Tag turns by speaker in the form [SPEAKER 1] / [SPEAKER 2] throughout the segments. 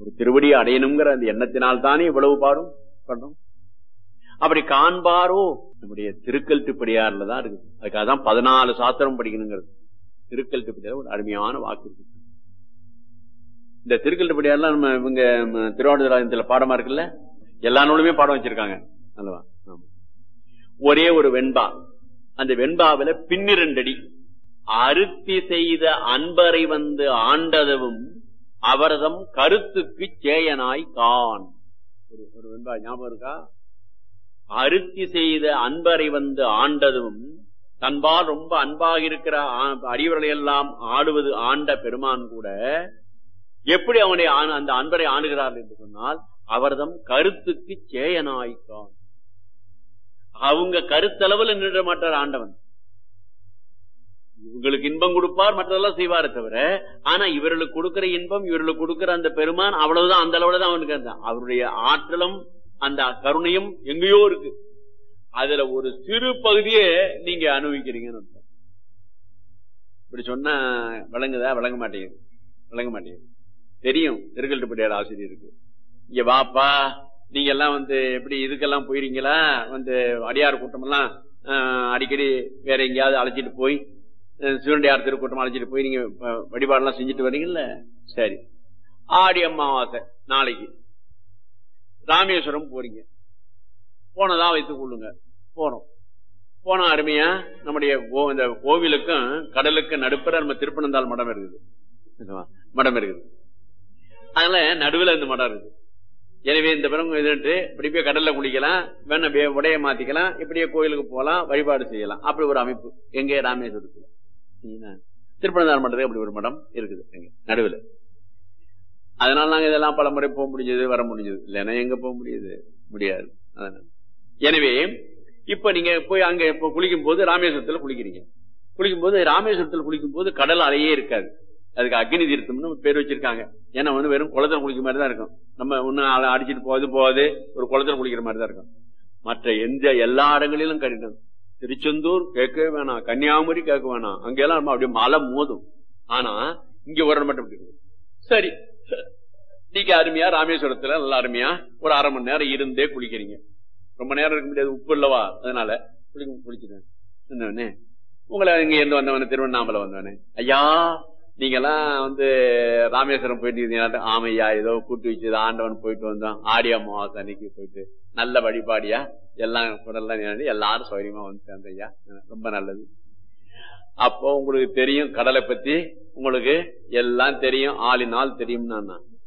[SPEAKER 1] ஒரு திருவடியை அடையணுங்கிற அந்த எண்ணத்தினால் தானே இவ்வளவு பாடும் பண்றோம் அப்படி காண்பாரோ நம்முடைய திருக்கல் திருப்படியார்ல தான் இருக்குது அதுக்காக தான் பதினாலு சாத்திரம் படிக்கணுங்கிறது திருக்கல் திருப்படியார் ஒரு அருமையான வாக்கு இருக்கு இந்த திருக்கல் திருப்படியார்லாம் நம்ம இவங்க ம, திருவாவூர் பாடமா இருக்குல்ல எல்லா நூலுமே பாடம் வச்சிருக்காங்க அல்லவா ஆமா. ஒரே ஒரு வெண்பா அந்த வெண்பாவில பின்னிரண்டடி அருத்தி செய்த அன்பரை வந்து ஆண்டதும் அவரதம் கருத்துக்கு சேயனாய் கான் ஒரு ஒரு வெண்பா ஞாபகம் இருக்கா அருத்தி செய்த அன்பரை வந்து ஆண்டதும் தன்பால் ரொம்ப அன்பாக இருக்கிற ஆ- அடியவர்களை எல்லாம் ஆடுவது ஆண்ட பெருமான் கூட எப்படி அவனை ஆண- அந்த அன்பரை ஆணுகிறார் என்று சொன்னால் அவர்தம் கருத்துக்கு சேயனாய்க்கான் அவங்க கருத்தளவில் நின்ற மாட்டார் ஆண்டவன் இவங்களுக்கு இன்பம் கொடுப்பார் மற்றதெல்லாம் செய்வாரே தவிர ஆனா இவர்களுக்கு கொடுக்கிற இன்பம் இவர்களுக்கு கொடுக்கிற அந்த பெருமான் அவ்வளவுதான் அந்த அளவுல தான் அவனுக்கு அந்த அவருடைய ஆற்றலும் அந்த கருணையும் எங்கேயோ இருக்கு அதுல ஒரு சிறு பகுதியே நீங்க அனுபவிக்கிறீங்கன்னு அர்த்தம். இப்படி சொன்னா விளங்குதா விளங்க மாட்டேங்குது விளங்க மாட்டேங்குது தெரியும் திருக்கல்ட்டுப்பட்டியார் ஆசிரியருக்கு இங்க வாப்பா நீங்க எல்லாம் வந்து எப்படி இதுக்கெல்லாம் போயிருங்களா வந்து அடியார் கூட்டம் எல்லாம் ஆஹ், அடிக்கடி வேற எங்கேயாவது அழைச்சிட்டு போய் அஹ், சிவனடியார் திருக்கூட்டம் அழைச்சிட்டு போய் நீங்க அஹ், வழிபாடெல்லாம் செஞ்சுட்டு வர்றீங்கல்ல சரி ஆடி அமாவாசை நாளைக்கு ராமேஸ்வரம் போறீங்க போனதா வைத்துக் கொள்ளுங்க போறோம் போன அருமையா நம்முடைய கோ- இந்த கோவிலுக்கும் கடலுக்கும் நடுப்புற நம்ம திருப்பனந்தாள் மடம் இருக்குது என்னவா? மடம் இருக்குது அதனால நடுவுல இந்த மடம் இருக்குது எனவே இந்த பிறகு இதுன்ட்டு இப்படி போய் கடல்ல குளிக்கலாம் வேணா வே- உடைய மாத்திக்கலாம் இப்படியே கோயிலுக்கு போலாம் வழிபாடு செய்யலாம் அப்படி ஒரு அமைப்பு எங்க ராமேஸ்வரத்துல சரிங்களா? திருப்பனந்தாள் மண்டலத்துக்கு அப்படி ஒரு மடம் இருக்குது எங்க நடுவுல அதனால நாங்க இதெல்லாம் பல முறை போக முடிஞ்சது வர முடிஞ்சது இல்லைன்னா எங்க போக முடியுது முடியாது அதனால எனவே இப்ப நீங்க போய் அங்க இப்ப குளிக்கும் போது ராமேஸ்வரத்துல குளிக்கிறீங்க குளிக்கும் போது ராமேஸ்வரத்துல குளிக்கும் போது கடல் அலையே இருக்காது அதுக்கு அக்னி தீர்த்தம்னு பேர் வச்சிருக்காங்க ஏன்னா வந்து வெறும் குளத்துல குளிக்கிற மாதிரி தான் இருக்கும் நம்ம ஒன்னும் அடிச்சிட்டு போகுது போகுது ஒரு குளத்துல குளிக்கிற மாதிரி தான் இருக்கும் மற்ற எந்த எல்லா இடங்களிலும் கடினம் திருச்செந்தூர் கேட்கவே வேணாம் கன்னியாகுமரி கேட்க வேணாம் அங்கெல்லாம் நம்ம அப்படியே மலை மோதும் ஆனா இங்க ஒரு மட்டும் இப்படி இருக்கும். சரி நீங்க அருமையா ராமேஸ்வரத்துல நல்லா அருமையா ஒரு அரை மணி நேரம் இருந்தே குளிக்கிறீங்க ரொம்ப நேரம் இருக்க முடியாது உப்பு இல்லவா அதனால குளிக்க குளிச்சுட்டேன் என்னவனே உங்களை இங்க இருந்து வந்தவனே திருவண்ணாமலை வந்தவனே ஐயா நீங்க எல்லாம் வந்து ராமேஸ்வரம் போயிட்டு இருந்தீங்க ஆமையா ஏதோ கூட்டு வச்சு ஆண்டவன் போயிட்டு வந்தோம் ஆடி அமாவாசை அன்னைக்கு போயிட்டு நல்ல வழிபாடியா எல்லாம் குடல்லாம் நிரம்பி எல்லாரும் சௌகரியமா வந்து சேர்ந்த ஐயா ரொம்ப நல்லது அப்போ உங்களுக்கு தெரியும் கடலை பத்தி உங்களுக்கு எல்லாம் தெரியும் ஆளினால் தெரியும் நான்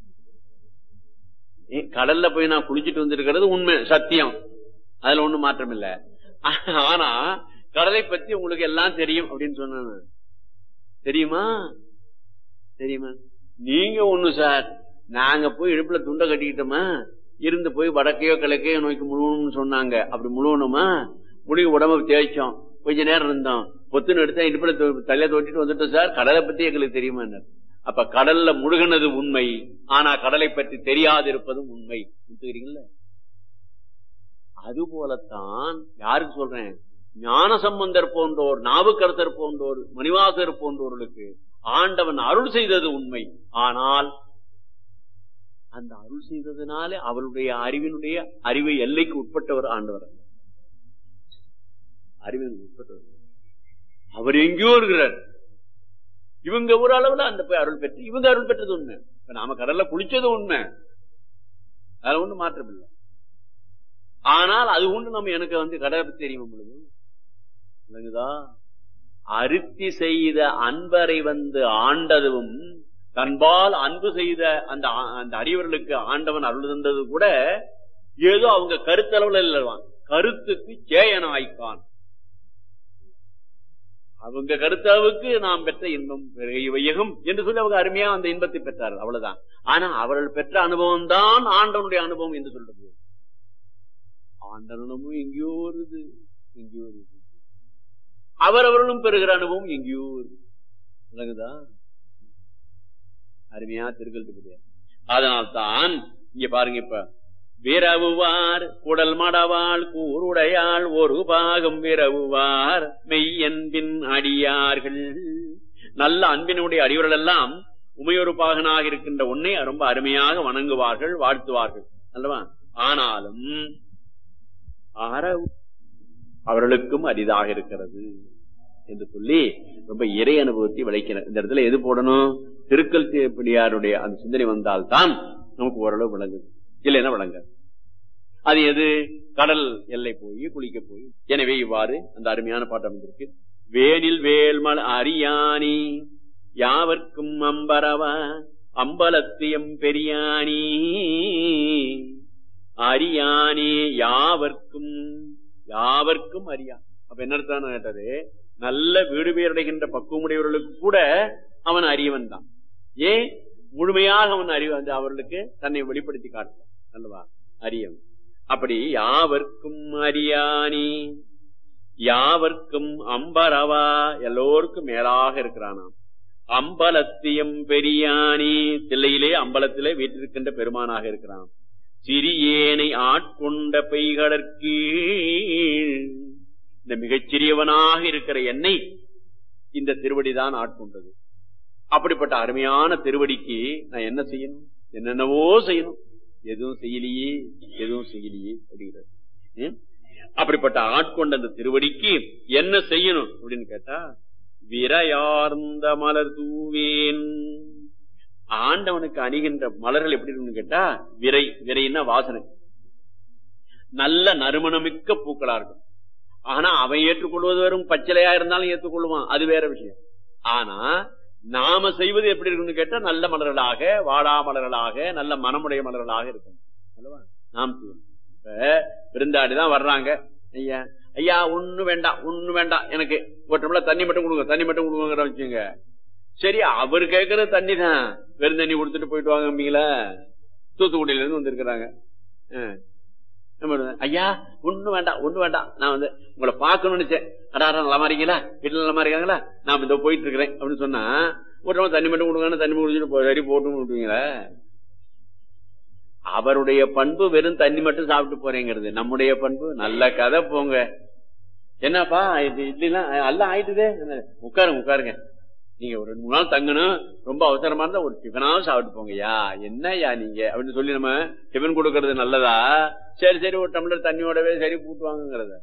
[SPEAKER 1] கடல்ல போய் நான் குளிச்சிட்டு வந்திருக்கிறது உண்மை சத்தியம் அதுல ஒண்ணும் மாற்றம் இல்ல ஆனா கடலை பத்தி உங்களுக்கு எல்லாம் தெரியும் அப்படின்னு சொன்ன தெரியுமா தெரியுமா நீங்க ஒண்ணு சார் நாங்க போய் இடுப்புல துண்டை கட்டிக்கிட்டோமா இருந்து போய் வடக்கையோ கிழக்கையோ நோக்கி முழுவணும்னு சொன்னாங்க அப்படி முழுவணுமா முடிவு உடம்ப தேய்ச்சோம் கொஞ்ச நேரம் இருந்தோம் பொத்துன்னு எடுத்தா இடுப்புல தலைய தோட்டிட்டு வந்துட்டோம் சார் கடலை பத்தி எங்களுக்கு தெரியுமா அப்ப கடல்ல முழுகினது உண்மை ஆனா கடலை பற்றி தெரியாதிருப்பதும் உண்மை புரிஞ்சுக்கிறீங்களா அது போலத்தான் யாருக்கு சொல்றேன் ஞான சம்பந்தர் போன்றோர் நாவுக்கரசர் போன்றோர் மணிவாசர் போன்றோர்களுக்கு ஆண்டவன் அருள் செய்தது உண்மை ஆனால் அந்த அருள் செய்ததுனாலே அவருடைய அறிவினுடைய அறிவு எல்லைக்கு உட்பட்டவர் ஆண்டவர் அல்ல. அறிவினுக்கு உட்பட்டவர் அவர் எங்கேயோ இருக்கிறார் இவங்க ஒரு அளவுல அந்த போய் அருள் பெற்று இவங்க அருள் பெற்றது உண்மை இப்ப நாம கடல்ல குளிச்சது உண்மை அதுல ஒண்ணு மாற்றம் இல்லை ஆனால் அது ஒண்ணு நம்ம எனக்கு வந்து கடலை பத்தி தெரியும் பொழுது விளங்குதா அருத்தி செய்த அன்பரை வந்து ஆண்டதும் தன்பால் அன்பு செய்த அந்த ஆ- அந்த அறிவர்களுக்கு ஆண்டவன் அருள் தந்தது கூட ஏதோ அவங்க கருத்தளவுல இல்லவான் கருத்துக்கு சேயனாய்க்கான் அவங்க கருத்தாவுக்கு நாம் பெற்ற இன்பம் பெருகிய வையகம் என்று சொல்லி அவங்க அருமையா அந்த இன்பத்தை பெற்றார்கள் அவ்வளவுதான் ஆனா அவர்கள் பெற்ற அனுபவம் தான் ஆண்டவனுடைய அனுபவம் என்று சொல்றது ஆண்டவனமும் எங்கேயோ வருது எங்கேயோ வருது அவரவர்களும் பெறுகிற அனுபவம் எங்கேயோ வருது விளங்குதா அருமையா திருக்கல் அதனால்தான் இங்க பாருங்க இப்ப விரவுவார் குடல் மடவாள் கூருடையாள் ஒரு பாகம் விரவுவார் மெய்யன்பின் அடியார்கள் நல்ல அன்பினுடைய அடிவர்கள் எல்லாம் உமையொரு பாகனாக இருக்கின்ற உன்னை ரொம்ப அருமையாக வணங்குவார்கள் வாழ்த்துவார்கள் அல்லவா ஆனாலும் அற அவர்களுக்கும் அரிதாக இருக்கிறது என்று சொல்லி ரொம்ப இறை அனுபவத்தை விளைக்கிறார் இந்த இடத்துல எது போடணும் திருக்கல் பிடியாருடைய அந்த சிந்தனை வந்தால்தான் நமக்கு ஓரளவு விளங்குது இல்லைன்னா விளங்காது அது எது கடல் எல்லை போய் குளிக்க போய் எனவே இவ்வாறு அந்த அருமையான பாட்டம் வந்திருக்கு வேனில் வேல்மல் அரியாணி யாவர்க்கும் அம்பரவா அம்பலத்தியம் பெரியாணி அரியானே யாவர்க்கும் யாவர்க்கும் அறியா அப்ப என்ன அர்த்தம் கேட்டது நல்ல வீடு பேரடைகின்ற பக்குவமுடையவர்களுக்கு கூட அவன் அறியவன் தான் ஏன் முழுமையாக அவன் அறிவு வந்து அவர்களுக்கு தன்னை வெளிப்படுத்தி காட்டுறான் அல்லவா அறியவன் அப்படி யாவர்க்கும் அறியானி யாவர்க்கும் அம்பரவா எல்லோருக்கும் மேலாக இருக்கிறானாம் அம்பலத்தியம் பெரியானி தில்லையிலே அம்பலத்திலே வீட்டிருக்கின்ற பெருமானாக இருக்கிறான் சிறியேனை ஆட்கொண்ட பெய்களற்கு இந்த மிகச்சிறியவனாக இருக்கிற என்னை இந்த திருவடிதான் ஆட்கொண்டது அப்படிப்பட்ட அருமையான திருவடிக்கு நான் என்ன செய்யணும் என்னென்னவோ செய்யணும் எதுவும் செய்யலையே எதுவும் செய்யலையே அப்படிங்கிறது ம்? அப்படிப்பட்ட ஆட்கொண்ட அந்த திருவடிக்கு என்ன செய்யணும் அப்படின்னு கேட்டா விரையார்ந்த மலர் தூவேன் ஆண்டவனுக்கு அணிகின்ற மலர்கள் எப்படி இருக்குன்னு கேட்டா விரை விரைன்னா வாசனை நல்ல நறுமணமிக்க பூக்களா இருக்கும் ஆனா அவன் ஏற்றுக்கொள்வது வெறும் பச்சிலையா இருந்தாலும் ஏற்றுக்கொள்ளுவான் அது வேற விஷயம் ஆனா நாம செய்வது எப்படி இருக்குன்னு கேட்டா நல்ல மலர்களாக வாடா மலர்களாக நல்ல மனமுடைய மலர்களாக இருக்கும் அல்லவா நாம் செய்யணும் இப்ப விருந்தாடிதான் வர்றாங்க ஐயா ஐயா ஒண்ணு வேண்டாம் ஒண்ணு வேண்டாம் எனக்கு ஒரு டம்ளர் தண்ணி மட்டும் கொடுங்க தண்ணி மட்டும் கொடுங்கிற வச்சுங்க சரி அவர் கேட்கற தண்ணி தான் வெறும் தண்ணி கொடுத்துட்டு போயிட்டு வாங்கம்பீங்களா தூத்துக்குடியில இருந்து வந்திருக்கிறாங்க ஆ. என்ன பண்ணுறது? ஐயா ஒண்ணு வேண்டாம் ஒண்ணு வேண்டாம் நான் வந்து உங்களை பார்க்கணும்னு நினைச்சேன் அடாரா நலமா இருக்கீங்களா வீட்டுல நலமா இருக்காங்களா நான் இதோ போயிட்டு இருக்கிறேன் அப்படின்னு சொன்னா ஒரு டம்ளர் தண்ணி மட்டும் கொடுங்கன்னு தண்ணி குடிச்சிட்டு போ- சரி போட்டு விட்டுவீங்களா அவருடைய பண்பு வெறும் தண்ணி மட்டும் சாப்பிட்டு போறேங்கிறது நம்முடைய பண்பு நல்ல கதை போங்க என்னப்பா இது இட்லிலாம் எல்லாம் ஆயிட்டுதே உட்காருங்க உட்காருங்க நீங்க ஒரு ரெண்டு மூணு நாள் தங்கணும் ரொம்ப அவசரமா இருந்தா ஒரு டிஃபனாவது சாப்பிட்டு போங்கய்யா என்னய்யா நீங்க அப்படின்னு சொல்லி நம்ம டிஃபன் கொடுக்கறது நல்லதா சரி சரி ஒரு டம்ளர் தண்ணியோடவே சரி கூட்டுவாங்கிறத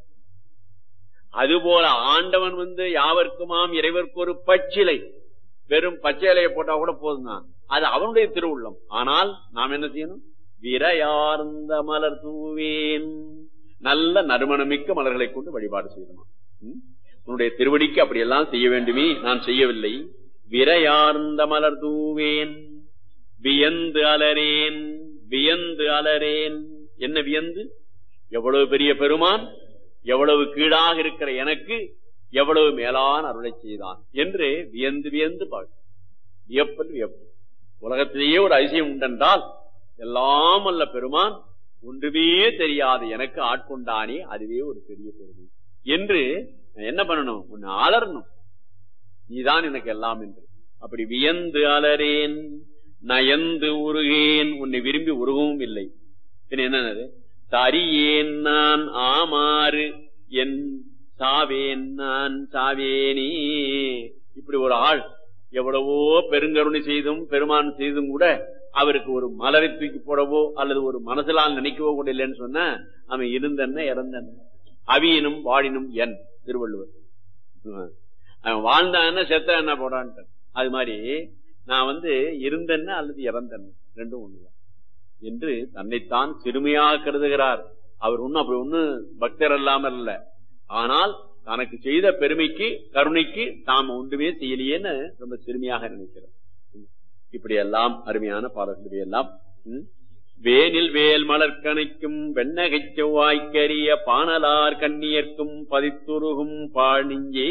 [SPEAKER 1] அதுபோல ஆண்டவன் வந்து யாவர்க்குமாம் இறைவர்க்கு ஒரு பச்சிலை வெறும் பச்சை இலையை போட்டா கூட போதும் தான் அது அவனுடைய திருவுள்ளம் ஆனால் நாம் என்ன செய்யணும் விரையார்ந்த மலர் தூவேன் நல்ல நறுமணமிக்க மலர்களை கொண்டு வழிபாடு செய்யணுமா ம்? உன்னுடைய திருவடிக்கு அப்படியெல்லாம் செய்ய வேண்டுமே நான் செய்யவில்லை விரையார்ந்த மலர் தூவேன் வியந்து அலரேன் வியந்து அலரேன் என்ன வியந்து எவ்வளவு பெரிய பெருமான் எவ்வளவு கீழாக இருக்கிற எனக்கு எவ்வளவு மேலான அருளை செய்தான் என்று வியந்து வியந்து பார்க்க வியப்பல் வியப்பு உலகத்திலேயே ஒரு அதிசயம் உண்டென்றால் எல்லாம் அல்ல பெருமான் ஒன்றுமே தெரியாத எனக்கு ஆட்கொண்டானே அதுவே ஒரு பெரிய பெருமை என்று நான் என்ன பண்ணணும் உன்னை அலறணும் நீதான் எனக்கு எல்லாம் என்று அப்படி வியந்து அலறேன் நயந்து உருகேன் உன்னை விரும்பி உருகவும் இல்லை பின்ன என்னது தரியேன் நான் ஆமாறு என் சாவேன் நான் சாவேனே இப்படி ஒரு ஆள் எவ்வளவோ பெருங்கருணை செய்தும் பெருமான் செய்தும் கூட அவருக்கு ஒரு மலரை தூக்கி போடவோ அல்லது ஒரு மனசிலால் நினைக்கவோ கூட இல்லைன்னு சொன்னா அவன் இருந்தன்ன இறந்தன்ன அவியினும் வாழினும் என் திருவள்ளுவர் அவன் வாழ்ந்தான்னு செத்த என்ன போடான்ட்டு அது மாதிரி நான் வந்து இருந்தன்ன அல்லது இறந்தன்ன ரெண்டும் ஒண்ணுதான் என்று தன்னைத்தான் சிறுமையாக கருதுகிறார் அவர் ஒன்னும் அப்படி ஒண்ணு பக்தர் அல்லாமல் இல்ல ஆனால் தனக்கு செய்த பெருமைக்கு கருணைக்கு தாம் ஒன்றுமே செய்யலையேன்னு ரொம்ப சிறுமியாக நினைக்கிறார் இப்படி எல்லாம் அருமையான பாடல்கள் எல்லாம் ம்? வேனில் வேல் மலர்கணைக்கும் வெண்ணகை செவ்வாய்க்கரிய பானலார் கண்ணியர்க்கும் பதித்துருகும் பாணிஞ்சே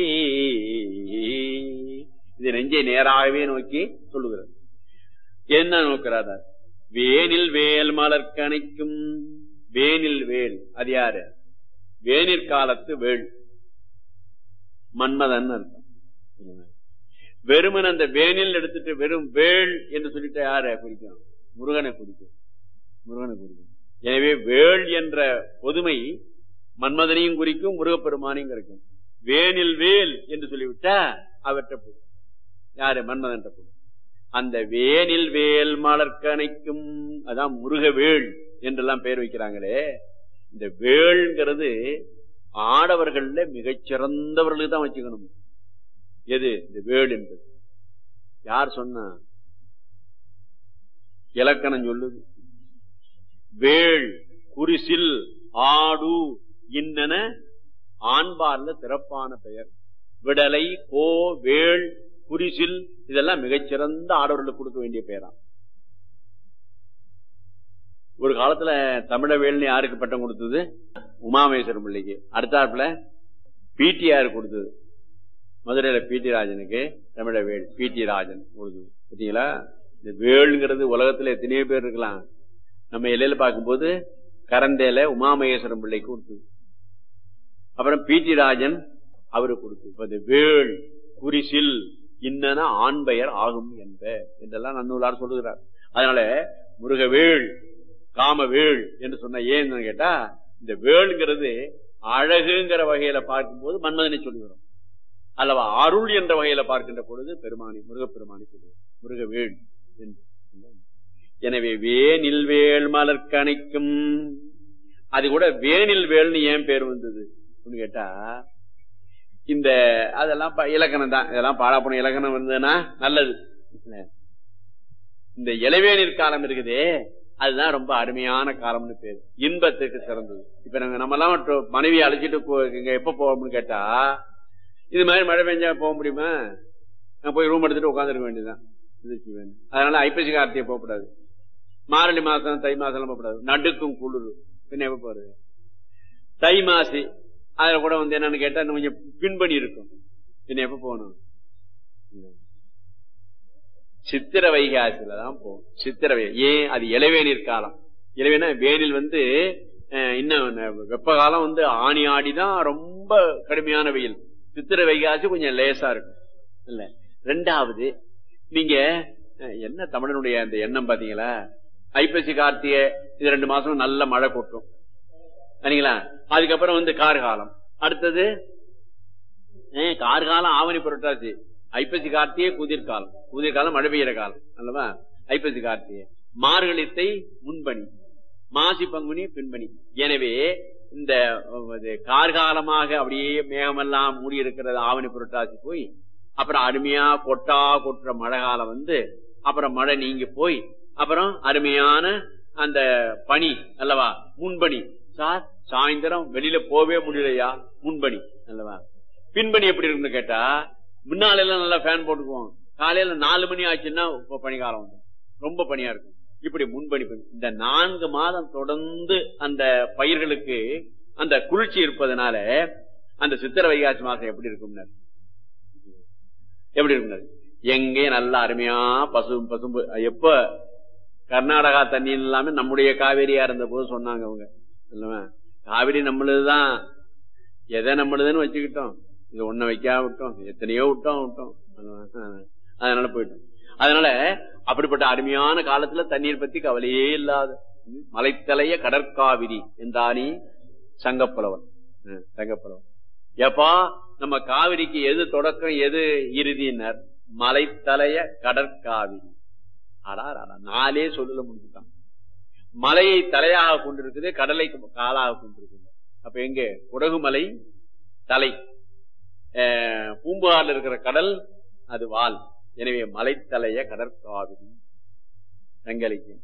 [SPEAKER 1] இது நெஞ்சை நேராகவே நோக்கி சொல்லுகிறது என்ன நோக்கிறார் வேனில் வேல் மலர்கணைக்கும் வேனில் வேல் அது யாரு வேனிற் காலத்து வேள் மன்மதன் அர்த்தம் வெறுமன் அந்த வேனில் எடுத்துட்டு வெறும் வேள் என்று சொல்லிட்டு யார குறிக்கும் முருகனை குறிக்கும் முருகனை குறிக்கும் எனவே வேள் என்ற பொதுமை மன்மதனையும் குறிக்கும் முருகப்பெருமானையும் குறிக்கும் வேனில் வேல் என்று சொல்லிவிட்டா அவற்றை போடும் யாரு மன்மதன் போடும் அந்த வேனில் வேல் மலர்கணைக்கும் அதான் முருகவேள் என்றெல்லாம் பேர் வைக்கிறாங்களே இந்த வேள்ங்கிறது ஆடவர்கள்ல மிகச் சிறந்தவர்களுக்கு தான் வச்சுக்கணும் எது இந்த வேள் என்பது யார் சொன்னா இலக்கணம் சொல்லுது வேள் குரிசில் ஆடு இன்னன ஆண்பார்ல சிறப்பான பெயர் விடலை கோ வேள் குரிசில் இதெல்லாம் மிகச்சிறந்த ஆடவர்களுக்கு கொடுக்க வேண்டிய பெயரா ஒரு காலத்துல தமிழ வேள்னு யாருக்கு பட்டம் கொடுத்தது உமாமேஸ்வரம் பிள்ளைக்கு அடுத்தாப்புல பிடிஆர் கொடுத்தது மதுரையில பிடி ராஜனுக்கு தமிழ வேள் பிடி ராஜன் கொடுத்தது பார்த்தீங்களா இந்த வேளுங்கிறது உலகத்துல எத்தனையோ பேர் இருக்கலாம் நம்ம எல்லையில பார்க்கும்போது கரந்தேல உமாமகேஸ்வரம் பிள்ளைக்கு கொடுத்தது அப்புறம் பிடி ராஜன் அவரு கொடுத்தது இப்ப இந்த வேள் குரிசில் இன்னன ஆண் பெயர் ஆகும் என்ப என்றெல்லாம் நன்னூலார் சொல்லுகிறார் அதனால முருகவேள் காமவேள் என்று சொன்ன ஏன்னு கேட்டா இந்த வேள்ங்கிறது அழகுங்கிற வகையில பார்க்கும்போது மன்மதனை சொல்லுகிறோம் அல்லவா அருள் என்ற வகையில பார்க்கின்ற பொழுது பெருமானி முருகப்பெருமானி சொல்லுவோம் முருகவேள் என்று எனவே வேனில் வேள் மலர்கணைக்கும் அது கூட வேனில் வேல்னு ஏன் பேர் வந்தது கேட்டா இந்த அதெல்லாம் இலக்கணம் தான் இதெல்லாம் பாடாப்பணம் இலக்கணம் இருந்ததுன்னா நல்லது இந்த இளவேநீர் காலம் இருக்குதே அதுதான் ரொம்ப அருமையான காலம்னு பேரு இன்பத்துக்கு சிறந்தது இப்ப நாங்க நம்ம எல்லாம் மனைவி அழைச்சிட்டு இங்க எப்ப போவோம்னு கேட்டா இது மாதிரி மழை பெஞ்சா போக முடியுமா நான் போய் ரூம் எடுத்துட்டு உட்காந்துருக்க வேண்டியதுதான் அதனால ஐப்பசி கார்த்திகை போகக்கூடாது மாரளி மாசம் தை மாசம் போகக்கூடாது நடுக்கும் குளிர் பின்ன எப்ப போறது தை மாசி அதுல கூட வந்து என்னன்னு கேட்டா இன்னும் கொஞ்சம் பின்பணி இருக்கும் பின்ன எப்ப போகணும் சித்திர வைகாசில தான் போகும் சித்திர வை ஏன் அது இளவேநீர் காலம் இளவேனா வேனில் வந்து இன்னும் வெப்ப காலம் வந்து ஆணி ஆடிதான் ரொம்ப கடுமையான வெயில் சித்திர வைகாசி கொஞ்சம் லேசா இருக்கும் இல்ல ரெண்டாவது நீங்க என்ன தமிழனுடைய அந்த எண்ணம் பாத்தீங்களா ஐப்பசி கார்த்திகை இது ரெண்டு மாசம் நல்ல மழை கொட்டும் சரிங்களா அதுக்கப்புறம் வந்து கார்காலம் அடுத்தது கார்காலம் ஆவணி புரட்டாசி ஐப்பசி கார்த்திகை குதிர்காலம் குதிர்காலம் மழை பெய்யற காலம் அல்லவா ஐப்பசி கார்த்திகை மார்கழித்தை முன்பணி மாசி பங்குனி பின்பணி எனவே இந்த கார்காலமாக அப்படியே மேகமெல்லாம் மூடி இருக்கிறது ஆவணி புரட்டாசி போய் அப்புறம் அருமையா கொட்டா கொட்டுற மழை காலம் வந்து அப்புறம் மழை நீங்கி போய் அப்புறம் அருமையான அந்த பனி அல்லவா முன்பணி சார் சாயந்தரம் வெளியில போவே முடியலையா முன்பணி அல்லவா பின்பணி எப்படி இருக்குன்னு கேட்டா முன்னால எல்லாம் நல்லா ஃபேன் போட்டுக்குவோம் காலையில நாலு மணி ஆச்சுன்னா பனிக்காலம் வந்து ரொம்ப பனியா இருக்கும் இப்படி முன்பணி இந்த நான்கு மாதம் தொடர்ந்து அந்த பயிர்களுக்கு அந்த குளிர்ச்சி இருப்பதனால அந்த சித்திர வைகாசி மாசம் எப்படி இருக்கும் எப்படி இருக்கும் எங்கே நல்ல அருமையா பசு பசும்பு எப்ப கர்நாடகா தண்ணி இல்லாம நம்முடைய காவேரியா இருந்த போது சொன்னாங்க அவங்க இல்லவா காவிரி நம்மளுதுதான் எதை நம்மளுதுன்னு வச்சுக்கிட்டோம் இது ஒன்ன வைக்காம விட்டோம் எத்தனையோ விட்டோம் விட்டோம் அதனால போயிட்டோம் அதனால அப்படிப்பட்ட அருமையான காலத்துல தண்ணீர் பத்தி கவலையே இல்லாத மலைத்தலைய கடற்காவிரி என்றானி சங்கப்புலவன் சங்கப்புலவன் எப்பா நம்ம காவிரிக்கு எது தொடக்கம் எது இறுதியினர் மலைத்தலைய கடற்காவிரி அடா நாளே சொல்லல முடிச்சுட்டான் மலையை தலையாக கொண்டிருக்குது கடலை காலாக கொண்டிருக்குது அப்ப எங்க குடகுமலை தலை பூம்புகார்ல இருக்கிற கடல் அது வால் எனவே மலைத்தலைய கடற்காவிரி செங்கலிக்கு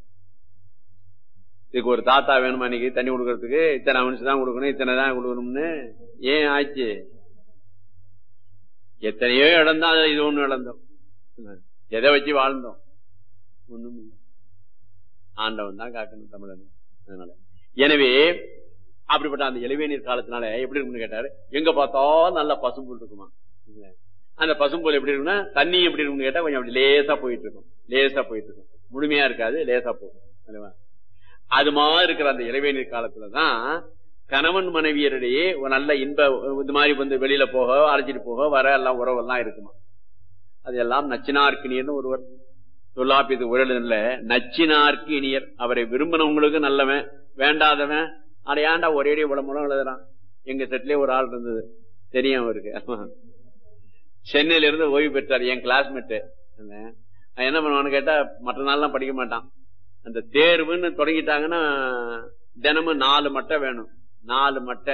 [SPEAKER 1] இதுக்கு ஒரு தாத்தா வேணுமா இன்னைக்கு தண்ணி கொடுக்கறதுக்கு இத்தனை மனுஷன் தான் கொடுக்கணும் இத்தனை தான் கொடுக்கணும்னு ஏன் ஆச்சு எத்தனையோ இடம் தான் இது ஒண்ணு இழந்தோம் எதை வச்சு வாழ்ந்தோம் ஒண்ணும் ஆண்டவன் தான் காக்கணும் தமிழன் அதனால எனவே அப்படிப்பட்ட அந்த இளவேநீர் காலத்தினால எப்படி இருக்குன்னு கேட்டாரு எங்க பார்த்தாலும் நல்ல பசும்புல் இருக்குமா அந்த பசும்புல் எப்படி இருக்குன்னா தண்ணி எப்படி இருக்குன்னு கேட்டா கொஞ்சம் அப்படி லேசா போயிட்டு இருக்கும் லேசா போயிட்டு இருக்கும் முழுமையா இருக்காது லேசா போகும் அல்லவா அது மாதிரி இருக்கிற அந்த இளவேநீர் காலத்துலதான் கணவன் மனைவியரிடையே ஒரு நல்ல இன்ப இந்த மாதிரி வந்து வெளியில போக அழைச்சிட்டு போக வர எல்லாம் உறவெல்லாம் இருக்குமா அதெல்லாம் நச்சினார்க்கினியர்னு ஒருவர் தொல்லாப்பியது உரலுல நச்சினார்க்கு இனியர் அவரை விரும்பினவங்களுக்கு நல்லவன் வேண்டாதவன் அடையாண்டா ஒரே உடம்புலம் எழுதுறான் எங்க செட்லயே ஒரு ஆள் இருந்தது தெரியும் அவருக்கு சென்னையில இருந்து ஓய்வு பெற்றார் என் கிளாஸ்மேட்டு அவன் என்ன பண்ணுவான்னு கேட்டா மற்ற நாள்லாம் படிக்க மாட்டான் அந்த தேர்வுன்னு தொடங்கிட்டாங்கன்னா தினமும் நாலு மட்டை வேணும் நாலு மட்டை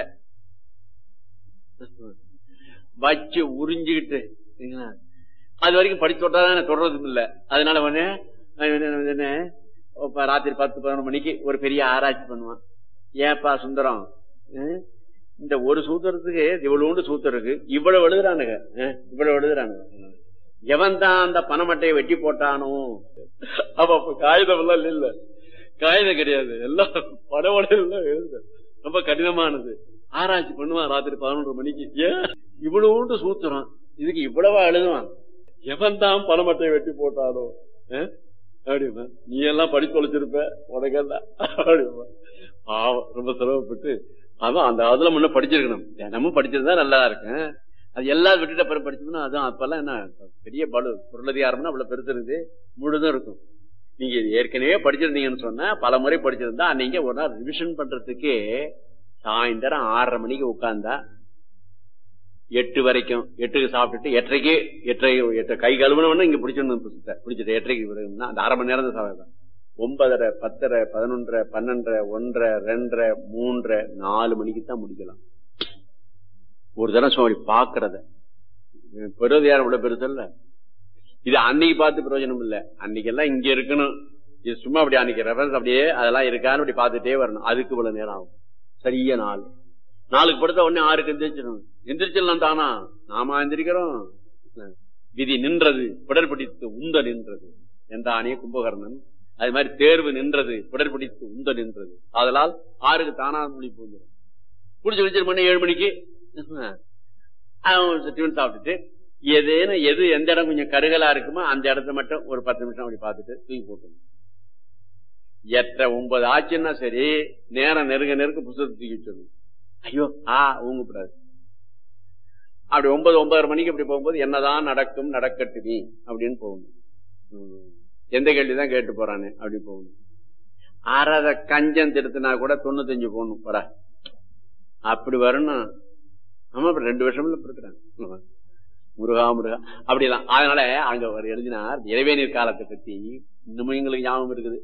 [SPEAKER 1] வச்சு உறிஞ்சுக்கிட்டு சரிங்களா? அது வரைக்கும் படிச்சு தொட்டாதான் தொடர்றதும் இல்ல அதனால உடனே அவன் என்ன- என்ன இப்ப ராத்திரி பத்து பதினொரு மணிக்கு ஒரு பெரிய ஆராய்ச்சி பண்ணுவான் ஏப்பா சுந்தரம் அஹ், இந்த ஒரு சூத்திரத்துக்கு இவ்வளவுண்டு சூத்திரம் இருக்கு இவ்வளவு எழுதுறானுங்க அஹ், இவ்வளவு எழுதுறானுங்க எவன் தான் அந்த பணமட்டையை வெட்டி போட்டானோ அப்ப அப்ப காகிதம் எல்லாம் இல்ல காகிதம் கிடையாது எல்லாம் படவடை எல்லாம் எழுது ரொம்ப கடினமானது ஆராய்ச்சி பண்ணுவான் ராத்திரி பதினொன்று மணிக்கு ஏன் இவ்வளவுண்டு சூத்திரம் இதுக்கு இவ்வளவா எழுதுவான் எவன் தான் பணமட்டையை வெட்டி போட்டானோ அஹ்? அப்படிமா நீ எல்லாம் படிச்சு தொலைச்சிருப்ப உனக்கெல்லாம் அப்படிமா பாவம் ரொம்ப சிரமப்பட்டு அதான் அந்த அதுல முன்ன படிச்சிருக்கணும் தினமும் படிச்சிருந்தா நல்லா இருக்கும் அது எல்லாம் விட்டுட்டு அப்புறம் படிச்சோம்னா அதான் அப்பெல்லாம் என்ன பெரிய பலு பொருளதிகாரம்னா அவ்வளவு பெருசு இருக்கு முழுதும் இருக்கும் நீங்க இது ஏற்கனவே படிச்சிருந்தீங்கன்னு சொன்னா பல முறை படிச்சிருந்தா நீங்க ஒரு நாள் ரிவிஷன் பண்றதுக்கே சாயந்தரம் ஆறரை மணிக்கு உட்கார்ந்தா எட்டு வரைக்கும் எட்டுக்கு சாப்பிட்டுட்டு எட்டரைக்கு எட்டரை எட்டு கை கழுவுனவன இங்க பிடிச்சிடணும் புத்தகத்தை பிடிச்சிட்டு எட்டரைக்கு விடுங்கன்னா அந்த அரை மணி நேரம் தான் சாப்பிடலாம் ஒன்பதரை பத்தரை பதினொன்றரை பன்னெண்டரை ஒன்றரை ரெண்டரை மூன்றரை நாலு மணிக்கு தான் முடிக்கலாம் ஒரு தடவை சும்மா அப்படி பாக்குறத பெருது யாரும் இவ்வளவு பெருசு இல்ல இது அன்னைக்கு பார்த்து பிரயோஜனம் இல்ல அன்னைக்கு எல்லாம் இங்க இருக்கணும் இது சும்மா அப்படி அன்னைக்கு ரெஃபரன்ஸ் அப்படியே அதெல்லாம் இருக்கான்னு அப்படி பார்த்துட்டே வரணும் அதுக்கு இவ்வளவு நேரம் ஆகும் சரியா நாலு நாளுக்கு படுத்த உடனே ஆறுக்கு எந்திரிச்சிடணும் எந்திரிச்சிடலாம் தானா நாம எந்திரிக்கிறோம் விதி நின்றது பிடர்பிடித்து உந்த நின்றது என்றானே கும்பகர்ணன் அது மாதிரி தேர்வு நின்றது பிடர்பிடித்து உந்த நின்றது அதனால் ஆறுக்கு தானா முடிப்பு வந்துடும் குடிச்சு குடிச்சிரு மணி ஏழு மணிக்கு அவன் டிஃபன் சாப்பிட்டுட்டு எதுன்னு எது எந்த இடம் கொஞ்சம் கருகலா இருக்குமோ அந்த இடத்த மட்டும் ஒரு பத்து நிமிஷம் அப்படி பார்த்துட்டு தூக்கி போட்டு எட்டரை ஒன்பது ஆச்சுன்னா சரி நேரம் நெருங்க நெருங்க புத்தகத்தை தூக்கி வச்சிடணும் ஐயோ ஆ ஊங்கக்கூடாது அப்படி ஒன்பது ஒன்பதரை மணிக்கு அப்படி போகும்போது என்னதான் நடக்கும் நடக்கட்டுமே அப்படின்னு போகணும் ம். எந்த கேள்விதான் கேட்டு போறானே அப்படி போகணும் அறத கஞ்சம் திருத்தினா கூட தொண்ணூத்தஞ்சு போகணும் வர அப்படி வரணும் ஆமா அப்புறம் ரெண்டு வருஷம்ல இருக்கிறாங்க முருகா முருகா அப்படிலாம் அதனால அங்க அவர் எழுதினார் இறைவேநீர் காலத்தை பத்தி இன்னமும் எங்களுக்கு ஞாபகம் இருக்குது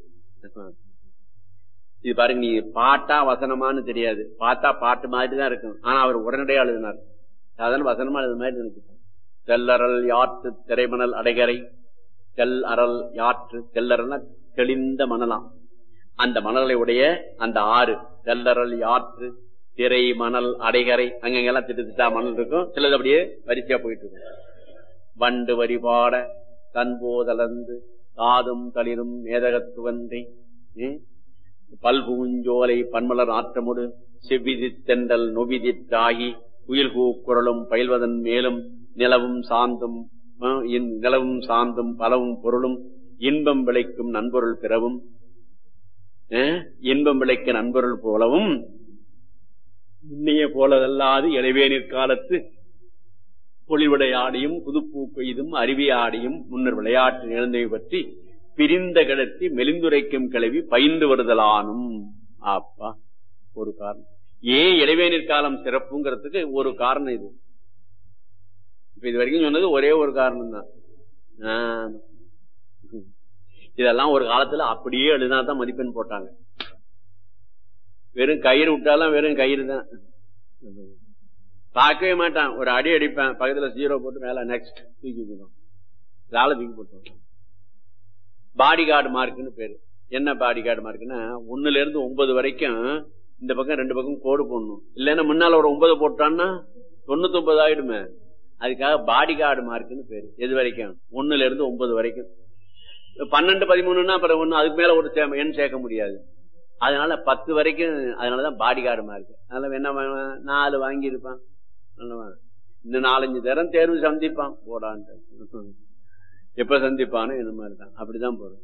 [SPEAKER 1] இது பாருங்க நீ பாட்டா வசனமான்னு தெரியாது பார்த்தா பாட்டு மாதிரி தான் இருக்கும் ஆனா அவர் உடனடியாக எழுதினார் சாதாரண வசனமா எழுது மாதிரி நினைச்சு தெல்லறல் யாற்று திரைமணல் அடைகரை தெல் அறல் யாற்று தெல்லறல்னா தெளிந்த மணலாம் அந்த மணலை உடைய அந்த ஆறு தெல்லறல் யாற்று திரை மணல் அடைகரை அங்கங்கெல்லாம் திட்டு திட்டா மணல் இருக்கும் சிலது அப்படியே வரிசையா போயிட்டு இருக்கும் வண்டு வரிபாட தன்போதலந்து தாதும் தளிரும் மேதகத்துவன்றி ம்? பல்பூஞ்சோலை பன்மலர் ஆற்றமுடு செவ்விதி தெண்டல் நொவிதித்தாகி குயில் குரலும் பயில்வதன் மேலும் நிலவும் சாந்தும் அஹ், இன்- நிலவும் சாந்தும் பலவும் பொருளும் இன்பம் விளைக்கும் நண்பொருள் பிறவும் அஹ், இன்பம் விளைக்க நண்பொருள் போலவும் முன்னைய போலதல்லாது இளைவேநீர் காலத்து பொலிவுடையாடியும் புதுப்பூ கொய்தும் அருவியாடியும் முன்னர் விளையாட்டு நிகழ்ந்தவை பற்றி பிரிந்த கிடத்தி மெலிந்துரைக்கும் கிளவி பயின்று வருதலானும் அப்பா ஒரு காரணம் ஏன் இடைவேநீர் காலம் சிறப்புங்கிறதுக்கு ஒரு காரணம் இது இப்ப இது வரைக்கும் சொன்னது ஒரே ஒரு காரணம் தான் இதெல்லாம் ஒரு காலத்துல அப்படியே எழுதினா தான் மதிப்பெண் போட்டாங்க வெறும் கயிறு விட்டாலும் வெறும் கயிறு தான் பார்க்கவே மாட்டான் ஒரு அடி அடிப்பேன் பக்கத்துல ஜீரோ போட்டு மேல நெக்ஸ்ட் தூக்கி வச்சிடும் ஆளை தூக்கி போட்டு பாடி கார்டு மார்க்னு பேரு என்ன பாடி கார்டு மார்க்னா ஒண்ணுல இருந்து ஒன்பது வரைக்கும் இந்த பக்கம் ரெண்டு பக்கம் கோடு போடணும் இல்லைன்னா முன்னால ஒரு ஒன்பது போட்டான்னா தொண்ணூத்தி ஒன்பது ஆயிடுமே அதுக்காக பாடி கார்டு மார்க்னு பேரு எது வரைக்கும் ஒண்ணுல இருந்து ஒன்பது வரைக்கும் பன்னெண்டு பதிமூணுன்னா அப்புறம் ஒண்ணு அதுக்கு மேல ஒரு சே- எண் சேர்க்க முடியாது அதனால பத்து வரைக்கும் அதனாலதான் பாடி கார்டு மார்க் அதனால என்ன பண்ணுவான்? நாலு வாங்கி இருப்பான் நல்லவா? இன்னும் நாலஞ்சு தரம் தேர்வு சந்திப்பான் போடான்ட்டு எப்ப சந்திப்பானோ என்ன மாதிரிதான் அப்படிதான் போறோம்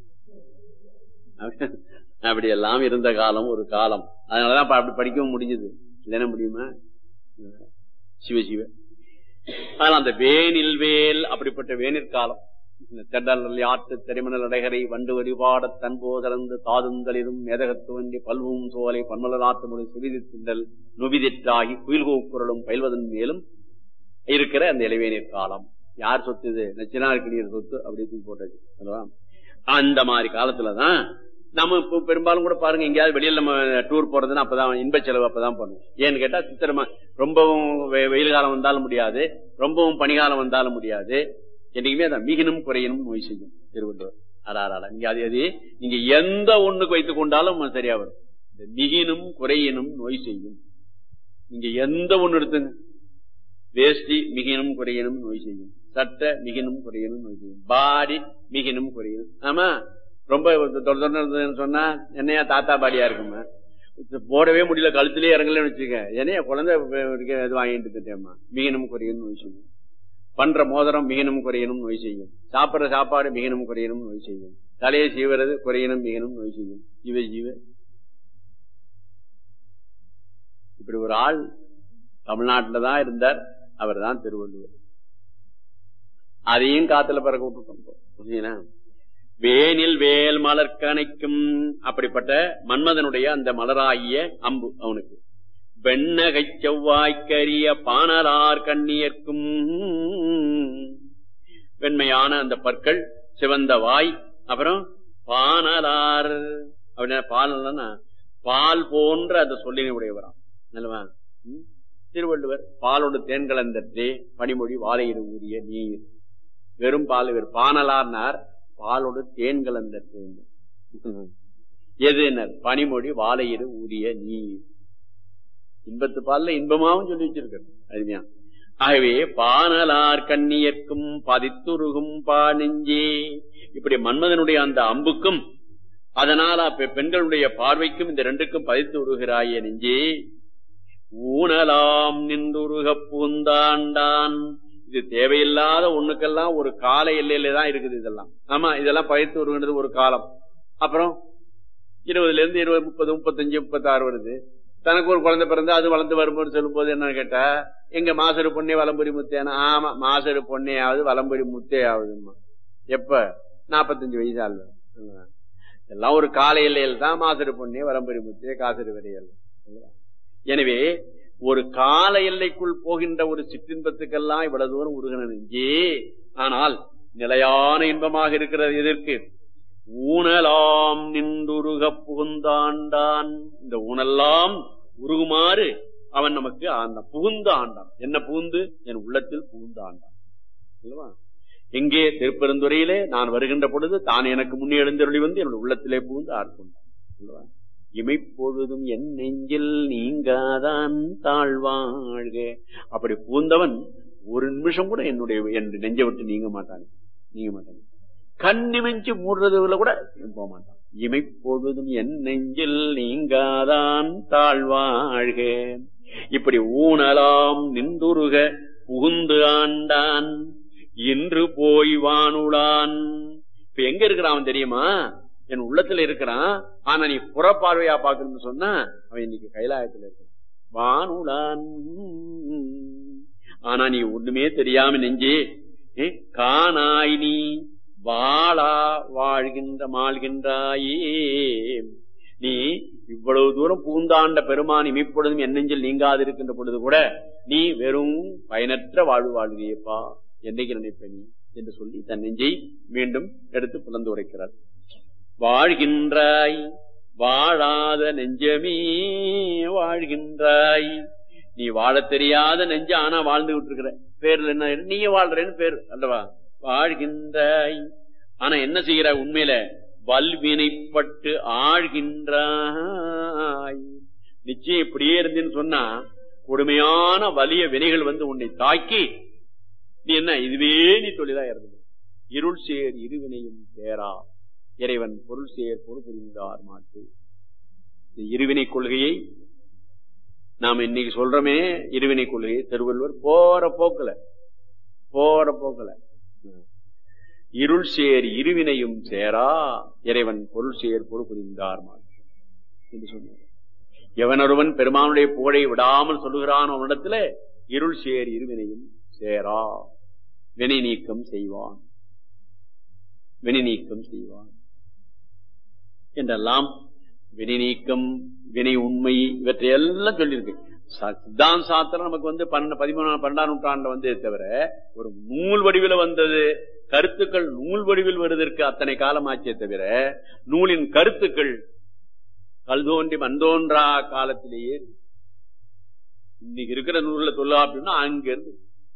[SPEAKER 1] அப்படி எல்லாம் இருந்த காலம் ஒரு காலம் அதனாலதான் அப்ப அப்படி படிக்கவும் முடிஞ்சது இல்லைன்னா முடியுமா சிவ சிவ அதனால அந்த வேனில் வேல் அப்படிப்பட்ட வேனிற் காலம் இந்த தெண்டல் யாற்று திரைமணல் அடைகரை வண்டு வழிபாட தன்போதலந்து தாதுந்தளிரும் மேதகத்துவன்றி பல்வும் சோலை பன்மலர் ஆற்றுமுறை சிறிது திண்டல் நுவிதிற்றாகி குயில் குரலும் பயில்வதன் மேலும் இருக்கிற அந்த இளைவேநீர் காலம் யார் சொத்து இது நச்சினார்கிணியர் சொத்து அப்படி தூக்கி போட்டாச்சு அல்லவா அந்த மாதிரி காலத்துலதான் நம்ம இப்போ பெரும்பாலும் கூட பாருங்க எங்கேயாவது வெளியில நம்ம டூர் போறதுன்னா அப்பதான் இன்ப செலவு அப்பதான் பண்ணுவோம் ஏன்னு கேட்டா சித்திரமா ரொம்பவும் வெ- வெயில் காலம் வந்தாலும் முடியாது ரொம்பவும் பனிகாலம் வந்தாலும் முடியாது என்னைக்குமே அதான் மிகினும் குறையினும் நோய் செய்யும் திருவள்ளுவர் அடாராடா நீங்க அது அது நீங்க எந்த ஒண்ணுக்கு வைத்துக் கொண்டாலும் அது சரியா வரும் இந்த மிகினும் குறையினும் நோய் செய்யும் நீங்க எந்த ஒண்ணு எடுத்துங்க வேஷ்டி மிகினும் குறையினும் நோய் செய்யும் சட்டை மிகினும் குறையினும் நோய் செய்யும் பாடி மிகினும் குறையினும் ஆமா ரொம்ப தொட தொட இருந்ததுன்னு சொன்னா என்னையா தாத்தா பாடியா இருக்குமா இது போடவே முடியல கழுத்திலே இறங்கலன்னு வச்சுக்க என்னையா குழந்தை இருக்க இது வாங்கிட்டு இருந்தேம்மா மிகினும் குறையினும் நோய் செய்யும் பண்ற மோதிரம் மிகினும் குறையணும் நோய் செய்யும் சாப்பிடுற சாப்பாடு மிகினும் குறையணும் நோய் செய்யும் தலையை சீவுறது குறையணும் மிகினும் நோய் செய்யும் ஜீவ ஜீவ இப்படி ஒரு ஆள் தமிழ்நாட்டில தான் இருந்தார் அவர் தான் திருவள்ளுவர் அதையும் காத்துல பறக்க விட்டுட்டோம் இப்போ. புரியுதுங்களா? வேனில் வேல் மலர்கணைக்கும் அப்படிப்பட்ட மன்மதனுடைய அந்த மலராகிய அம்பு அவனுக்கு வெண்ணகை செவ்வாய்க்கரிய பாணரார் கண்ணியர்க்கும் வெண்மையான அந்த பற்கள் சிவந்த வாய் அப்புறம் பாணலார் அப்படின்னா பாலனா பால் போன்ற அந்த சொல்லினை உடையவராம் நல்லவா ம்? திருவள்ளுவர் பாலோடு தேன் கலந்தற்றே பனிமொழி வாழையிடு ஊறிய நீர் வெறும் பால் வெறும் பானலார்னார் பாலோடு தேன் கலந்தற்றே எதுனர் பனிமொழி வாழையிடு ஊறிய நீர் இன்பத்து பால்ல இன்பமாவும் சொல்லி வச்சிருக்காரு அருமையா ஆகவே பானலார் கண்ணியர்க்கும் பதித்துருகும் பானெஞ்சே இப்படி மன்மதனுடைய அந்த அம்புக்கும் அதனால பெ- பெண்களுடைய பார்வைக்கும் இந்த ரெண்டுக்கும் பதித்து உருகிறாய நெஞ்சே ஊனலாம் நின்றுருக பூந்தாண்டான் இது தேவையில்லாத ஒண்ணுக்கெல்லாம் ஒரு கால எல்லையில தான் இருக்குது இதெல்லாம் ஆமா இதெல்லாம் பதித்து உருகின்றது ஒரு காலம் அப்புறம் இருபதுல இருந்து இருபது முப்பது முப்பத்தஞ்சு முப்பத்தாறு வருது தனக்கு ஒரு குழந்தை பிறந்து அது வளர்ந்து வரும்போது சொல்லும் போது என்னன்னு கேட்டா எங்க மாசரு பொண்ணே வலம்புரி முத்தேனா ஆமா மாசரு பொண்ணே ஆகுது வலம்புரி முத்தே ஆகுதுமா எப்ப நாப்பத்தஞ்சு வயசு ஆள் எல்லாம் ஒரு கால எல்லையில் தான் மாசரு பொண்ணே வலம்புரி முத்தே காசரு வரையல் எனவே ஒரு கால எல்லைக்குள் போகின்ற ஒரு சிற்றின்பத்துக்கெல்லாம் இவ்வளவு தூரம் உருகின நெஞ்சே ஆனால் நிலையான இன்பமாக இருக்கிறது எதற்கு ஊனலாம் நின்றுருக புகுந்தாண்டான் இந்த ஊனெல்லாம் உருகுமாறு அவன் நமக்கு ஆண்டான் புகுந்து ஆண்டான் என்ன புகுந்து என் உள்ளத்தில் புகுந்து ஆண்டான் அல்லவா? எங்கே திருப்பெருந்துறையிலே நான் வருகின்ற பொழுது தான் எனக்கு முன்னே எழுந்தருளி வந்து என்னுடைய உள்ளத்திலே புகுந்து ஆட்கொண்டான் அல்லவா? இமைப்பொழுதும் என் நெஞ்சில் நீங்காதான் தாழ்வாழ்க அப்படி பூந்தவன் ஒரு நிமிஷம் கூட என்னுடைய என் நெஞ்சை விட்டு நீங்க மாட்டான் நீங்க மாட்டான் கண்ணிமைஞ்சு மூடுறதுல கூட போக மாட்டான் இமைப்பொழுதும் என் நெஞ்சில் நீங்காதான் தாழ்வாழ்க இப்படி ஊனலாம் நின்றுருக புகுந்து ஆண்டான் இன்று போய் வானுளான் இப்ப எங்க இருக்கிறான் அவன் தெரியுமா என் உள்ளத்துல இருக்கிறான் ஆனா நீ புறப்பார்வையா பாக்கணும்னு சொன்னா அவன் இன்னைக்கு கைலாயத்துல இருக்கான் வானுளான் ஆனா நீ ஒண்ணுமே தெரியாம நெஞ்சே ஏ, காணாய் நீ வாழா வாழ்கின்ற மாழ்கின்றாயே நீ இவ்வளவு தூரம் பூந்தாண்ட பெருமான் இமைப்பொழுதும் என் நெஞ்சில் நீங்காது இருக்கின்ற பொழுது கூட நீ வெறும் பயனற்ற வாழ்வு வாழ்வியப்பா என்னைக்கு நினைப்ப நீ என்று சொல்லி தன் நெஞ்சை மீண்டும் எடுத்து புலந்து உரைக்கிறார் வாழ்கின்றாய் வாழாத நெஞ்சமே வாழ்கின்றாய் நீ வாழத் தெரியாத நெஞ்ச ஆனா வாழ்ந்துகிட்டு இருக்கிற பேர்ல என்ன நீ வாழ்றேன்னு பேர் அல்லவா வாழ்கின்றாய் ஆனா என்ன செய்கிற உண்மையில வல்வினைப்பட்டு ஆழ்கின்றாய் நிச்சயம் இப்படியே இருந்தேன்னு சொன்னா கொடுமையான வலிய வினைகள் வந்து உன்னை தாக்கி நீ என்ன இதுவே நீ தொழிலா இருந்தது இருள் சேர் இருவினையும் சேரா இறைவன் பொருள் சேர் பொருள் புரிந்தார் மாட்டு இந்த இருவினை கொள்கையை நாம இன்னைக்கு சொல்றோமே இருவினை கொள்கையை திருவள்ளுவர் போற போக்குல போற போக்குல இருள் சேர் இருவினையும் சேரா இறைவன் பொருள் சேர் பொருள் புரிந்தார் மாட்டு என்று சொன்னார் எவனொருவன் பெருமானுடைய புகழை விடாமல் சொல்லுகிறான் அவனிடத்துல இருள் சேர் இருவினையும் சேரா வினை நீக்கம் செய்வான் வினை நீக்கம் செய்வான் என்றெல்லாம் வினை நீக்கம் வினை உண்மை இவற்றை எல்லாம் சொல்லியிருக்கு ச- சித்தாந்த சாஸ்திரம் நமக்கு வந்து பன்னெண்டு பதிமூணாம் பன்னெண்டாம் நூற்றாண்டுல வந்து தவிர ஒரு நூல் வடிவில வந்தது கருத்துக்கள் நூல் வடிவில் வருவதற்கு அத்தனை காலமாச்சே தவிர நூலின் கருத்துக்கள் கல் தோன்றி மண்தோன்றா காலத்திலேயே இருக்கு. இன்னைக்கு இருக்கிற நூல்ல தொல்லாப்பின்னா அங்க இருந்து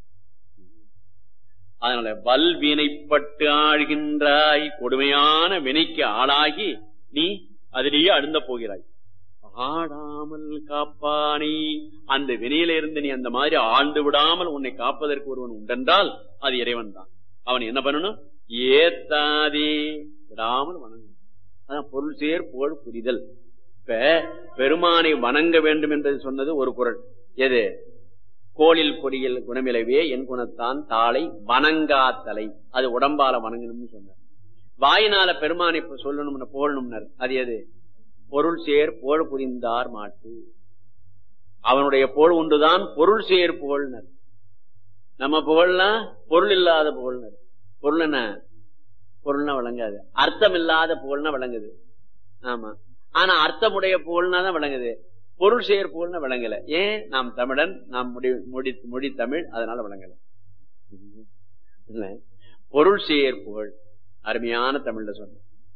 [SPEAKER 1] அதனால வல்வினைப்பட்டு ஆழ்கின்றாய் கொடுமையான வினைக்கு ஆளாகி நீ அதிலேயே அழுந்த போகிறாய் ஆடாமல் காப்பானை அந்த வினையில இருந்து நீ அந்த மாதிரி ஆழ்ந்து விடாமல் உன்னை காப்பதற்கு ஒருவன் உண்டென்றால் அது இறைவன் தான் அவன் என்ன பண்ணணும் ஏத்தாதே விடாமல் வணங்கணும் அதான் பொருள் சேர் புகழ் புரிதல் இப்ப பெருமானை வணங்க வேண்டும் என்று சொன்னது ஒரு குரல் எது கோளில் கொடியில் குணமிலவே என் குணத்தான் தாளை வணங்காத்தலை அது உடம்பால வணங்கணும்னு சொன்னார் வாயினால பெருமானை இப்ப சொல்லணும்னு புகழணும்னர் அது எது பொருள் சேர் புகழ் புரிந்தார் மாட்டு அவனுடைய புகழ் உண்டுதான் பொருள் சேர் புகழ்னர் நம்ம புகழ்னா பொருள் இல்லாத புகழ்னர் பொருள் என்ன பொருள்னா விளங்காது அர்த்தம் இல்லாத புகழ்னா விளங்குது ஆமா ஆனா அர்த்தமுடைய புகழ்னா தான் விளங்குது பொருள் சேர் புகழ்னா விளங்கல ஏன் நாம் தமிழன் நாம் முடி மொழி மொழி தமிழ் அதனால விளங்கல இல்ல பொருள் சேர் புகழ் அருமையான தமிழ்ல சொன்ன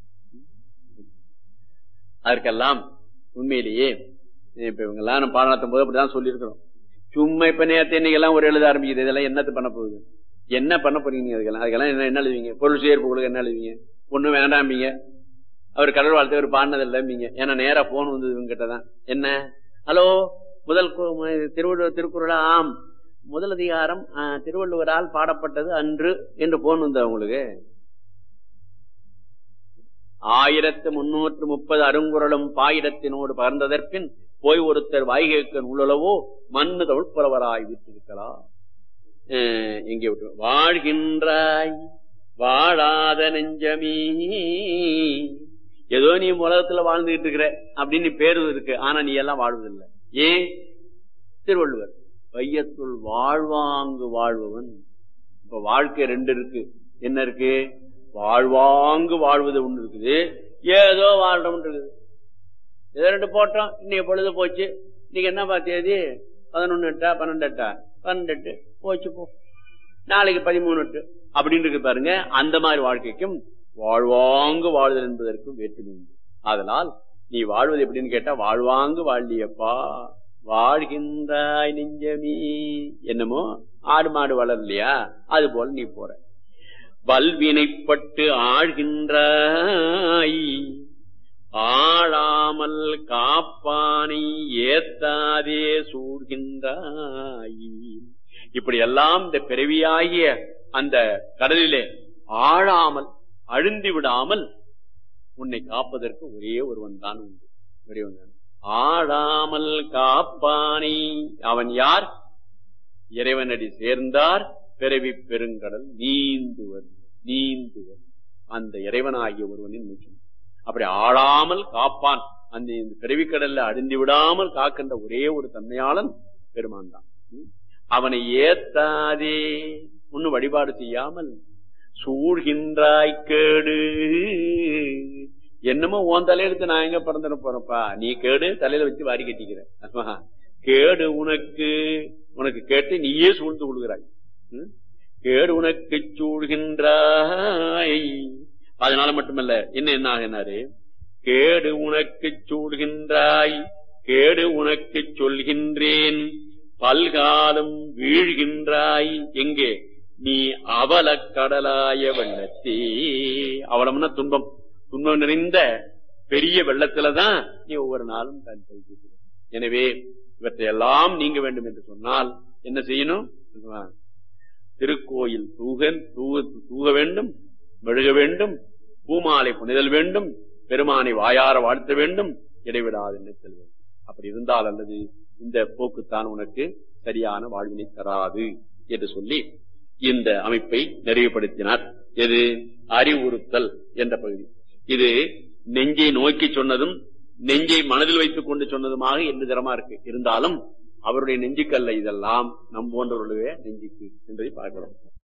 [SPEAKER 1] அதற்கெல்லாம் உண்மையிலேயே இப்ப இவங்க எல்லாம் நம்ம பாடம் நடத்தும் போது அப்படிதான் சொல்லியிருக்கிறோம் சும்மா இப்ப நேரத்தை இன்னைக்கு எல்லாம் ஒரு எழுத ஆரம்பிக்குது இதெல்லாம் என்னத்து பண்ண போகுது என்ன பண்ண போறீங்க நீங்க அதுக்கெல்லாம் அதுக்கெல்லாம் என்ன என்ன எழுதுவீங்க பொருள் சேர் புகழுக்கு என்ன எழுதுவீங்க ஒண்ணும் வேண்டாம்பீங்க அவர் கடல் வாழ்த்து அவர் பாடினதில்லைம்பீங்க ஏன்னா நேரா போன் வந்தது இவங்க கிட்டதான் என்ன ஹலோ முதல் கு- திருவள்ளுவர் திருக்குறளா ஆம் முதல் அதிகாரம் ஆ, திருவள்ளுவரால் பாடப்பட்டது அன்று என்று போன் வந்தது அவங்களுக்கு ஆயிரத்து முன்னூற்று முப்பது அருங்குறளும் பாயிரத்தினோடு பகர்ந்ததற்பின் போய் ஒருத்தர் வாய்கேட்க உள்ளளவோ மண்ணு தமிழ் புலவராய் விட்டிருக்கலாம் அஹ் எங்கே விட்டு வாழ்கின்றாய் வாழாத நெஞ்சமே ஏதோ நீ உலகத்துல வாழ்ந்துகிட்டு இருக்கிற அப்படின்னு பேரு இருக்கு ஆனா நீ எல்லாம் வாழ்வதில்லை ஏன் திருவள்ளுவர் வையத்துள் வாழ்வாங்கு வாழ்பவன் இப்ப வாழ்க்கை ரெண்டு இருக்கு என்ன இருக்கு வாழ்வாங்கு வாழ்வது ஒண்ணு இருக்குது ஏதோ வாழ்றோம் இருக்குது ஏதோ ரெண்டு போட்டோம் இன்னைக்கு பொழுது போச்சு இன்னைக்கு என்ன தேதி பதினொன்னு எட்டா பன்னெண்டு எட்டா பன்னெண்டு எட்டு போச்சு போ நாளைக்கு பதிமூணு எட்டு அப்படின்னு இருக்கு பாருங்க அந்த மாதிரி வாழ்க்கைக்கும் வாழ்வாங்கு வாழ்தல் என்பதற்கும் வேற்றுமை உண்டு அதனால் நீ வாழ்வது எப்படின்னு கேட்டா வாழ்வாங்கு வாழ்லியப்பா வாழ்கின்றாய் நெஞ்சமீ என்னமோ ஆடு மாடு வளரலையா அது போல நீ போற வல்வினைப்பட்டு ஆழ்கின்றாய் ஆளாமல் காப்பானை ஏத்தாதே சூழ்கின்றாய் இப்படி எல்லாம் இந்த பிறவியாகிய அந்த கடலிலே ஆழாமல் அழுந்தி விடாமல் உன்னை காப்பதற்கு ஒரே ஒருவன் தான் உண்டு ஒரே ஒருவன் ஆழாமல் காப்பானை அவன் யார் இறைவனடி சேர்ந்தார் பிறவி பெருங்கடல் நீந்துவர் நீந்துவர் அந்த இறைவனாகிய ஒருவனின் முக்கியம் அப்படி ஆழாமல் காப்பான் அந்த இந்த பிறவிக்கடல்ல அழிந்து விடாமல் காக்கின்ற ஒரே ஒரு தன்மையாளன் பெருமான் தான் ம்? அவனை ஏத்தாதே ஒன்னு வழிபாடு செய்யாமல் சூழ்கின்றாய் கேடு என்னமோ உன் தலையெடுத்து நான் எங்க பிறந்துட போறப்பா நீ கேடு தலையில வச்சு வாரி கட்டிக்கிற ஆமா. கேடு உனக்கு உனக்கு கேட்டு நீயே சூழ்ந்து கொள்கிறாய் ம்? கேடு உனக்கு சூழ்கின்றாய் அதனால மட்டுமல்ல என்ன என்ன ஆகினாரு கேடு உனக்கு சூழ்கின்றாய் கேடு உனக்கு சொல்கின்றேன் பல்காலம் வீழ்கின்றாய் எங்கே நீ அவல கடலாய வெள்ளத்தே அவலம்னா துன்பம் துன்பம் நிறைந்த பெரிய வெள்ளத்துலதான் நீ ஒவ்வொரு நாளும் தான் கழிக்கிறாய். எனவே இவற்றையெல்லாம் நீங்க வேண்டும் என்று சொன்னால் என்ன செய்யணும் திருக்கோயில் தூக தூக தூக வேண்டும் மெழுக வேண்டும் பூமாலை புனிதல் வேண்டும் பெருமானை வாயார வாழ்த்த வேண்டும் இடைவிடாது நினைத்தல் வேண்டும் அப்படி இருந்தால் அல்லது இந்த போக்குத்தான் உனக்கு சரியான வாழ்வினை தராது என்று சொல்லி இந்த அமைப்பை நிறைவுபடுத்தினார் எது அறிவுறுத்தல் என்ற பகுதி இது நெஞ்சை நோக்கி சொன்னதும் நெஞ்சை மனதில் வைத்துக் கொண்டு சொன்னதுமாக எந்த தரமா இருக்கு இருந்தாலும் அவருடைய நெஞ்சுக்கல்ல இதெல்லாம் நம் போன்றவர்களுடைய நெஞ்சுக்கு என்பதை பார்க்கிறோம்